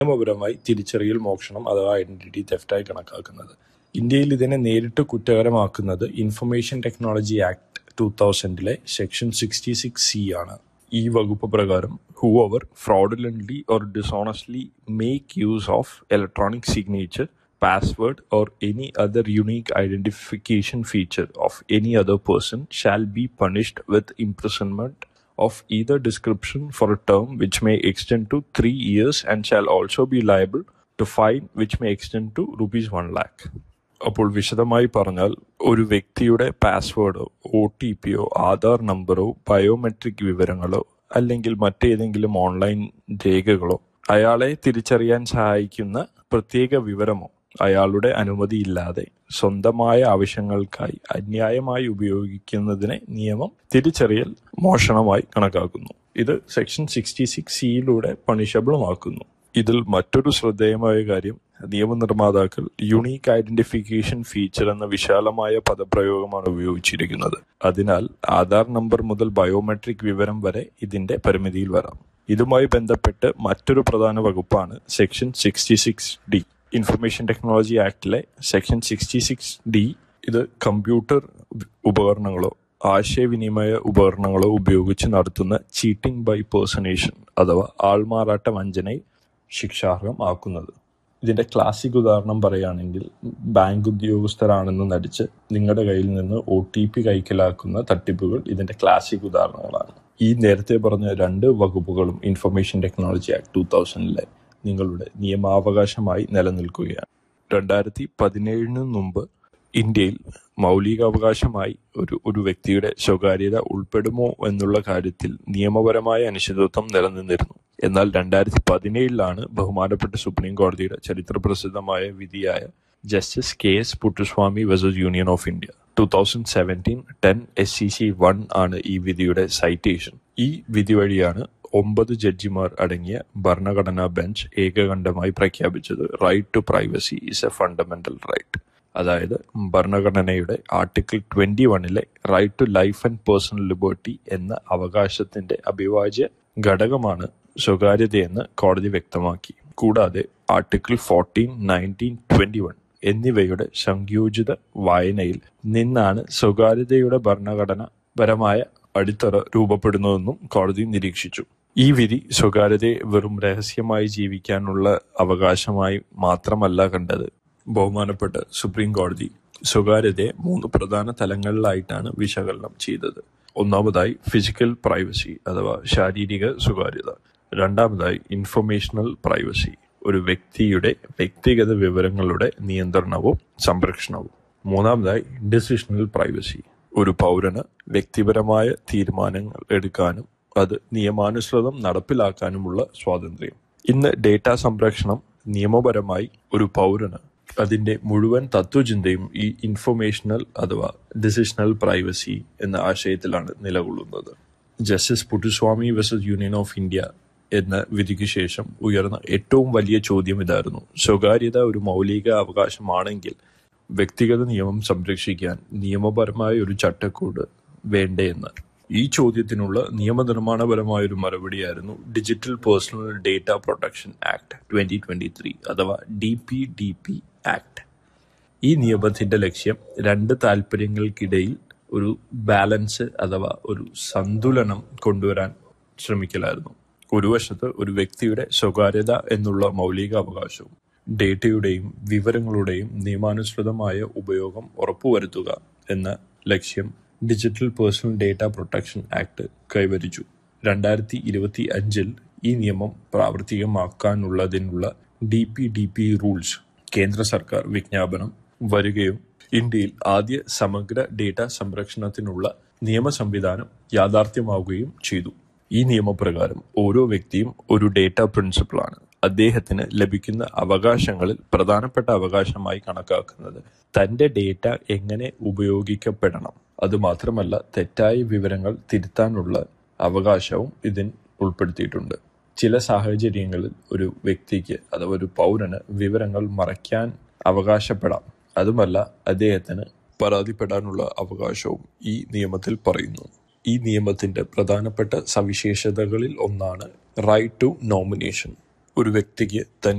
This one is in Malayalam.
നിയമപരമായി തിരിച്ചറിയൽ മോഷണം അഥവാ ഐഡന്റിറ്റി തെഫ്റ്റായി കണക്കാക്കുന്നത് ഇന്ത്യയിൽ ഇതിനെ നേരിട്ട് കുറ്റകരമാക്കുന്നത് ഇൻഫർമേഷൻ ടെക്നോളജി ആക്ട് ടൂ തൗസൻഡിലെ സെക്ഷൻ സിക്സ്റ്റി സിക്സ് സി ആണ് ഈ വകുപ്പ് പ്രകാരം whoever fraudulently or dishonestly make use of electronic signature password or any other unique identification feature of any other person shall be punished with imprisonment of either description for a term which may extend to three years and shall also be liable to fine which may extend to rupees 1 lakh. അപ്പോൾ വിശദമായി പറഞ്ഞാൽ ഒരു വ്യക്തിയുടെ പാസ്വേഡോ ഒ ടി പിയോ ആധാർ നമ്പറോ ബയോമെട്രിക് വിവരങ്ങളോ അല്ലെങ്കിൽ മറ്റേതെങ്കിലും ഓൺലൈൻ രേഖകളോ അയാളെ തിരിച്ചറിയാൻ സഹായിക്കുന്ന പ്രത്യേക വിവരമോ അയാളുടെ അനുമതിയില്ലാതെ സ്വന്തമായ ആവശ്യങ്ങൾക്കായി അന്യായമായി ഉപയോഗിക്കുന്നതിനെ നിയമം തിരിച്ചറിയൽ മോഷണമായി കണക്കാക്കുന്നു ഇത് സെക്ഷൻ സിക്സ്റ്റി സിക്സ് സിയിലൂടെ പണിഷബിളുമാക്കുന്നു ഇതിൽ മറ്റൊരു ശ്രദ്ധേയമായ കാര്യം നിയമനിർമ്മാതാക്കൾ യുണീക്ക് ഐഡന്റിഫിക്കേഷൻ ഫീച്ചർ എന്ന വിശാലമായ പദപ്രയോഗമാണ് ഉപയോഗിച്ചിരിക്കുന്നത് അതിനാൽ ആധാർ നമ്പർ മുതൽ ബയോമെട്രിക് വിവരം വരെ ഇതിന്റെ പരിമിതിയിൽ വരാം ഇതുമായി ബന്ധപ്പെട്ട് മറ്റൊരു പ്രധാന വകുപ്പാണ് section sixty six D information technology ആക്ടിലെ സെക്ഷൻ സിക്സ്റ്റി സിക്സ് ഡി ഇത് കമ്പ്യൂട്ടർ ഉപകരണങ്ങളോ ആശയവിനിമയ ഉപകരണങ്ങളോ ഉപയോഗിച്ച് നടത്തുന്ന ചീറ്റിംഗ് ബൈ പേഴ്സണേഷൻ അഥവാ ആൾമാറാട്ട വഞ്ചനയെ ശിക്ഷാർഹം ആക്കുന്നത് ഇതിന്റെ ക്ലാസിക് ഉദാഹരണം പറയുകയാണെങ്കിൽ ബാങ്ക് ഉദ്യോഗസ്ഥരാണെന്ന് നടിച്ച് നിങ്ങളുടെ കയ്യിൽ നിന്ന് ഒ ടി പി കൈക്കലാക്കുന്ന തട്ടിപ്പുകൾ ഇതിന്റെ ക്ലാസിക് ഉദാഹരണങ്ങളാണ് ഈ നേരത്തെ പറഞ്ഞ രണ്ട് വകുപ്പുകളും ഇൻഫർമേഷൻ ടെക്നോളജി ആക്ട് ടൂ തൗസൻഡിലെ നിങ്ങളുടെ നിയമാവകാശമായി നിലനിൽക്കുകയാണ് രണ്ടായിരത്തി പതിനേഴിന് മുമ്പ് ഇന്ത്യയിൽ മൗലികാവകാശമായി ഒരു ഒരു വ്യക്തിയുടെ സ്വകാര്യത ഉൾപ്പെടുമോ എന്നുള്ള കാര്യത്തിൽ നിയമപരമായ അനിശ്ചിതത്വം നിലനിന്നിരുന്നു എന്നാൽ രണ്ടായിരത്തി പതിനേഴിലാണ് ബഹുമാനപ്പെട്ട സുപ്രീം കോടതിയുടെ ചരിത്രപ്രസിദ്ധമായ വിധിയായ justice K S Puttaswamy versus union of India two thousand seventeen ten S C C one ആണ് ഈ വിധിയുടെ സൈറ്റേഷൻ ഈ വിധി വഴിയാണ് ഒമ്പത് ജഡ്ജിമാർ അടങ്ങിയ ഭരണഘടനാ ബെഞ്ച് ഏകകണ്ഠമായി പ്രഖ്യാപിച്ചത് right to privacy is a fundamental right അതായത് ഭരണഘടനയുടെ ആർട്ടിക്കിൾ ട്വന്റി വണ്ണിലെ right to life and personal liberty എന്ന അവകാശത്തിന്റെ അഭിവാജ്യ ഘടകമാണ് സ്വകാര്യതയെന്ന് കോടതി വ്യക്തമാക്കി കൂടാതെ article fourteen nineteen twenty one എന്നിവയുടെ സംയോജിത വായനയിൽ നിന്നാണ് സ്വകാര്യതയുടെ ഭരണഘടനാപരമായ അടിത്തറ രൂപപ്പെടുന്നതെന്നും കോടതി നിരീക്ഷിച്ചു ഈ വിധി സ്വകാര്യതയെ വെറും രഹസ്യമായി ജീവിക്കാനുള്ള അവകാശമായി മാത്രമല്ല കണ്ടത് ബഹുമാനപ്പെട്ട സുപ്രീം കോടതി സ്വകാര്യതയെ മൂന്ന് പ്രധാന തലങ്ങളിലായിട്ടാണ് വിശകലനം ചെയ്തത് ഒന്നാമതായി ഫിസിക്കൽ പ്രൈവസി അഥവാ ശാരീരിക സ്വകാര്യത രണ്ടാമതായി ഇൻഫർമേഷണൽ പ്രൈവസി ഒരു വ്യക്തിയുടെ വ്യക്തിഗത വിവരങ്ങളുടെ നിയന്ത്രണവും സംരക്ഷണവും മൂന്നാമതായി ഡിസിഷണൽ പ്രൈവസി ഒരു പൗരന് വ്യക്തിപരമായ തീരുമാനങ്ങൾ എടുക്കാനും അത് നിയമാനുസൃതം നടപ്പിലാക്കാനുമുള്ള സ്വാതന്ത്ര്യം ഇന്ന് ഡേറ്റ സംരക്ഷണം നിയമപരമായി ഒരു പൗരന് അതിന്റെ മുഴുവൻ തത്വചിന്തയും ഈ ഇൻഫർമേഷണൽ അഥവാ ഡിസിഷണൽ പ്രൈവസി എന്ന ആശയത്തിലാണ് നിലകൊള്ളുന്നത് justice Puttaswamy versus union of India എന്ന വിധിക്ക് ശേഷം ഉയർന്ന ഏറ്റവും വലിയ ചോദ്യം ഇതായിരുന്നു സ്വകാര്യത ഒരു മൗലിക അവകാശമാണെങ്കിൽ വ്യക്തിഗത നിയമം സംരക്ഷിക്കാൻ നിയമപരമായ ഒരു ചട്ടക്കൂട് വേണ്ടേ എന്ന് ഈ ചോദ്യത്തിനുള്ള നിയമനിർമ്മാണപരമായ ഒരു മറുപടിയായിരുന്നു digital personal data protection act twenty twenty three അഥവാ D P D P act ഈ നിയമത്തിന്റെ ലക്ഷ്യം രണ്ട് താല്പര്യങ്ങൾക്കിടയിൽ ഒരു ബാലൻസ് അഥവാ ഒരു സന്തുലനം കൊണ്ടുവരാൻ ശ്രമിക്കലായിരുന്നു ഒരു വശത്ത് ഒരു വ്യക്തിയുടെ സ്വകാര്യത എന്നുള്ള മൗലിക അവകാശവും ഡേറ്റയുടെയും വിവരങ്ങളുടെയും നിയമാനുസൃതമായ ഉപയോഗം ഉറപ്പുവരുത്തുക എന്ന ലക്ഷ്യം digital personal data protection act കൈവരിച്ചു രണ്ടായിരത്തി ഇരുപത്തി അഞ്ചിൽ ഈ നിയമം പ്രാവർത്തികമാക്കാനുള്ളതിനുള്ള D P D P rules കേന്ദ്ര സർക്കാർ വിജ്ഞാപനം വരികയും ഇന്ത്യയിൽ ആദ്യ സമഗ്ര ഡേറ്റ സംരക്ഷണത്തിനുള്ള നിയമ സംവിധാനം യാഥാർത്ഥ്യമാവുകയും ചെയ്തു ഈ നിയമപ്രകാരം ഓരോ വ്യക്തിയും ഒരു ഡേറ്റ പ്രിൻസിപ്പിളാണ് അദ്ദേഹത്തിന് ലഭിക്കുന്ന അവകാശങ്ങളിൽ പ്രധാനപ്പെട്ട അവകാശമായി കണക്കാക്കുന്നത് തന്റെ ഡേറ്റ എങ്ങനെ ഉപയോഗിക്കപ്പെടണം അതുമാത്രമല്ല തെറ്റായ വിവരങ്ങൾ തിരുത്താനുള്ള അവകാശവും ഇതിൽ ഉൾപ്പെടുത്തിയിട്ടുണ്ട് ചില സാഹചര്യങ്ങളിൽ ഒരു വ്യക്തിക്ക് അഥവാ ഒരു പൗരന് വിവരങ്ങൾ മറയ്ക്കാൻ അവകാശപ്പെടാം അതുമല്ല അദ്ദേഹത്തിന് പരാതിപ്പെടാനുള്ള അവകാശവും ഈ നിയമത്തിൽ പറയുന്നു ഈ നിയമത്തിന്റെ പ്രധാനപ്പെട്ട സവിശേഷതകളിൽ ഒന്നാണ് റൈറ്റ് ടു നോമിനേഷൻ ഒരു വ്യക്തിക്ക്